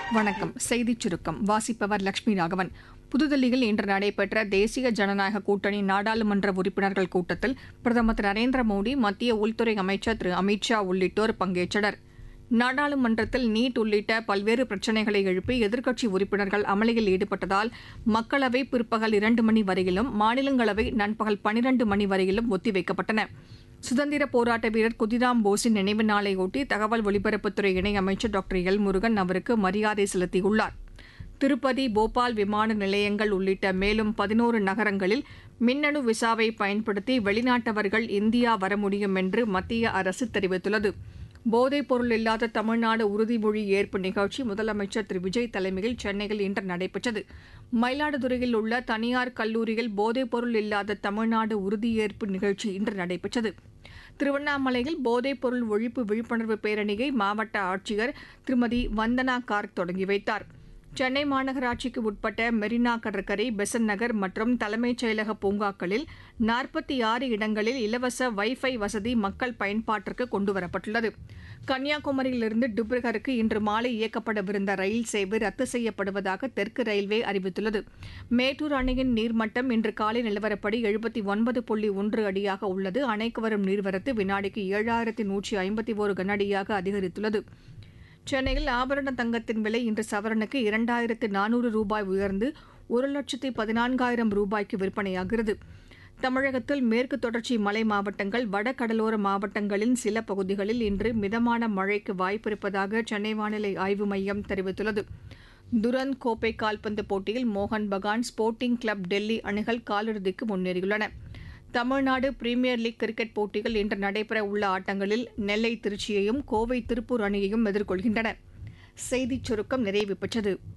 வணக்கம் செய்திச் சுருக்கம் வாசிப்பவர் லட்சுமி ராகவன் புதுதில்லியில் இன்று நடைபெற்ற தேசிய ஜனநாயக கூட்டணி நாடாளுமன்ற உறுப்பினர்கள் கூட்டத்தில் பிரதமர் திரு நரேந்திர மோடி மத்திய உள்துறை அமைச்சர் திரு அமித் ஷா உள்ளிட்டோர் பங்கேற்றனர் நாடாளுமன்றத்தில் நீட் உள்ளிட்ட பல்வேறு பிரச்சினைகளை எழுப்பி எதிர்க்கட்சி உறுப்பினர்கள் அமளியில் ஈடுபட்டதால் மக்களவை பிற்பகல் இரண்டு மணி வரையிலும் மாநிலங்களவை நண்பகல் பனிரண்டு மணி வரையிலும் ஒத்திவைக்கப்பட்டன சுதந்திர போராட்ட வீரர் குதிராம் போஸின் நினைவு நாளையொட்டி தகவல் ஒலிபரப்புத்துறை இணையமைச்சர் டாக்டர் எல் முருகன் அவருக்கு மரியாதை செலுத்தியுள்ளார் திருப்பதி போபால் விமான நிலையங்கள் உள்ளிட்ட மேலும் பதினோரு நகரங்களில் மின்னணு விசாவை பயன்படுத்தி வெளிநாட்டவர்கள் இந்தியா வர முடியும் என்று மத்திய அரசு தெரிவித்துள்ளது போதைப் பொருள் இல்லாத தமிழ்நாடு உறுதிமொழி ஏற்பு நிகழ்ச்சி முதலமைச்சர் திரு விஜய் தலைமையில் சென்னையில் இன்று நடைபெற்றது மயிலாடுதுறையில் உள்ள தனியார் கல்லூரியில் போதைப் பொருள் இல்லாத தமிழ்நாடு உறுதியேற்பு நிகழ்ச்சி இன்று நடைபெற்றது திருவண்ணாமலையில் போதைப் பொருள் ஒழிப்பு விழிப்புணர்வு பேரணியை மாவட்ட ஆட்சியர் திருமதி வந்தனா கார்க் தொடங்கி வைத்தார் சென்னை மாநகராட்சிக்கு உட்பட்ட மெரினா கடற்கரை பெசன் நகர் மற்றும் தலைமைச் செயலக பூங்காக்களில் நாற்பத்தி ஆறு இடங்களில் இலவச வைஃபை வசதி மக்கள் பயன்பாட்டிற்கு கொண்டுவரப்பட்டுள்ளது கன்னியாகுமரியிலிருந்து டிப்ருகருக்கு இன்று மாலை இயக்கப்படவிருந்த ரயில் சேவை ரத்து செய்யப்படுவதாக தெற்கு ரயில்வே அறிவித்துள்ளது மேட்டூர் அணையின் நீர்மட்டம் இன்று காலை நிலவரப்படி எழுபத்தி ஒன்பது புள்ளி ஒன்று அடியாக உள்ளது அணைக்கு வரும் நீர்வரத்து வினாடிக்கு ஏழாயிரத்தி நூற்றி ஐம்பத்தி ஒரு கனஅடியாக அதிகரித்துள்ளது சென்னையில் ஆபரண தங்கத்தின் விலை இன்று சவரனுக்கு இரண்டாயிரத்து நானூறு ரூபாய் உயர்ந்து ஒரு லட்சத்தி பதினான்காயிரம் ரூபாய்க்கு விற்பனையாகிறது தமிழகத்தில் மேற்கு தொடர்ச்சி மலை மாவட்டங்கள் வடகடலோர மாவட்டங்களின் சில பகுதிகளில் இன்று மிதமான மழைக்கு வாய்ப்பிருப்பதாக சென்னை வானிலை ஆய்வு மையம் தெரிவித்துள்ளது துரந்த் கோப்பை கால்பந்து போட்டியில் மோகன் பகான் ஸ்போர்ட்டிங் கிளப் டெல்லி அணிகள் காலிறுதிக்கு முன்னேறியுள்ளன தமிழ்நாடு பிரீமியர் லீக் கிரிக்கெட் போட்டிகள் இன்று நடைபெற உள்ள ஆட்டங்களில் நெல்லை திருச்சியையும் கோவை திருப்பூர் அணியையும் எதிர்கொள்கின்றன செய்திச் சுருக்கம் நிறைவு பெற்றது